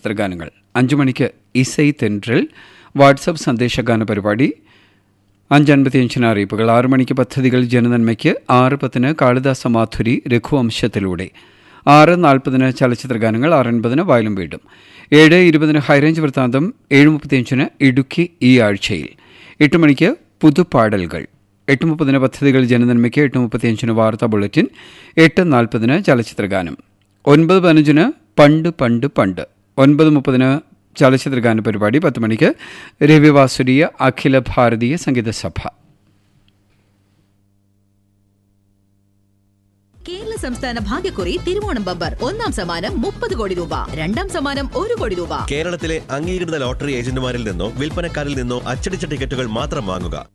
ചലച്ചിത്രഗാനങ്ങൾ അഞ്ചു മണിക്ക് ഇസൈ തെൻട്രൽ വാട്സപ്പ് സന്ദേശഗാന പരിപാടി അഞ്ചൻപത്തിയഞ്ചിന് അറിയിപ്പുകൾ ആറു മണിക്ക് പദ്ധതികൾ ജനനന്മയ്ക്ക് ആറ് പത്തിന് കാളിദാസ മാധുരി രഘുവംശത്തിലൂടെ ആറ് നാൽപ്പതിന് ചലച്ചിത്രഗാനങ്ങൾ ആറ് അൻപതിന് വയലും വീടും ഏഴ് ഇരുപതിന് ഹൈറേഞ്ച് വൃത്താന്തം ഏഴ് മുപ്പത്തിയഞ്ചിന് ഇടുക്കി ഈ ആഴ്ചയിൽ എട്ട് മണിക്ക് പുതുപാടലുകൾ എട്ട് മുപ്പതിന് പദ്ധതികൾ ജനനന്മയ്ക്ക് എട്ട് മുപ്പത്തിയഞ്ചിന് വാർത്താ ബുള്ളറ്റിൻ എട്ട് നാൽപ്പതിന് ചലച്ചിത്രഗാനം ഒൻപത് പതിനഞ്ചിന് പണ്ട് പണ്ട് പണ്ട് ഒൻപത് മുപ്പതിന് ചലച്ചിത്രഗാന പരിപാടി പത്ത് മണിക്ക് രവിവാസുരീയ അഖില ഭാരതീയ സംഗീത സഭ കേരള സംസ്ഥാന ഭാഗ്യക്കുറി തിരുവോണം ബമ്പർ ഒന്നാം സമ്മാനം മുപ്പത് കോടി രൂപ രണ്ടാം സമ്മാനം ഒരു കോടി രൂപ കേരളത്തിലെ അംഗീകൃത ലോട്ടറി ഏജന്റുമാരിൽ നിന്നോ വിൽപ്പനക്കാരിൽ നിന്നോ അച്ചടിച്ച ടിക്കറ്റുകൾ മാത്രം വാങ്ങുക